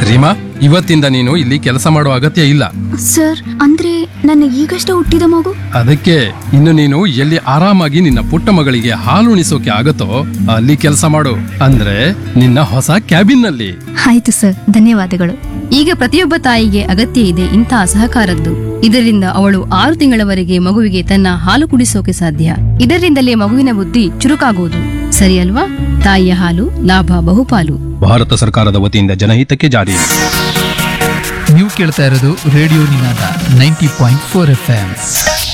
ರೀಮಾ ಇವತ್ತಿಂದ ನೀನು ಇಲ್ಲಿ ಕೆಲಸ ಮಾಡೋ ಅಗತ್ಯ ಇಲ್ಲ ಸರ್ ಅಂದ್ರೆ ನನ್ನ ಈಗಷ್ಟೇ ಹುಟ್ಟಿದ ಮಗು ಅದಕ್ಕೆ ಇನ್ನು ನೀನು ಎಲ್ಲಿ ಆರಾಮಾಗಿ ನಿನ್ನ ಪುಟ್ಟ ಮಗಳಿಗೆ ಹಾಲುಣಿಸೋಕೆ ಆಗತ್ತೋ ಅಲ್ಲಿ ಕೆಲಸ ಮಾಡು ಅಂದ್ರೆ ನಿನ್ನ ಹೊಸ ಕ್ಯಾಬಿನ್ ನಲ್ಲಿ ಆಯ್ತು ಸರ್ ಧನ್ಯವಾದಗಳು ಈಗ ಪ್ರತಿಯೊಬ್ಬ ತಾಯಿಗೆ ಅಗತ್ಯ ಇದೆ ಇಂತಹ ಸಹಕಾರದ್ದು ಇದರಿಂದ ಅವಳು ಆರು ತಿಂಗಳವರೆಗೆ ಮಗುವಿಗೆ ತನ್ನ ಹಾಲು ಕುಡಿಸೋಕೆ ಸಾಧ್ಯ ಇದರಿಂದಲೇ ಮಗುವಿನ ಬುದ್ಧಿ ಚುರುಕಾಗುವುದು ಸರಿ ಅಲ್ವಾ ತಾಯಿಯ ಹಾಲು ಲಾಭ ಬಹುಪಾಲು ಭಾರತ ಸರ್ಕಾರದ ವತಿಯಿಂದ ಜನಹಿತಕ್ಕೆ ಜಾರಿ ನೀವು ಕೇಳ್ತಾ ಇರೋದು radio Ninaada ninety point four F M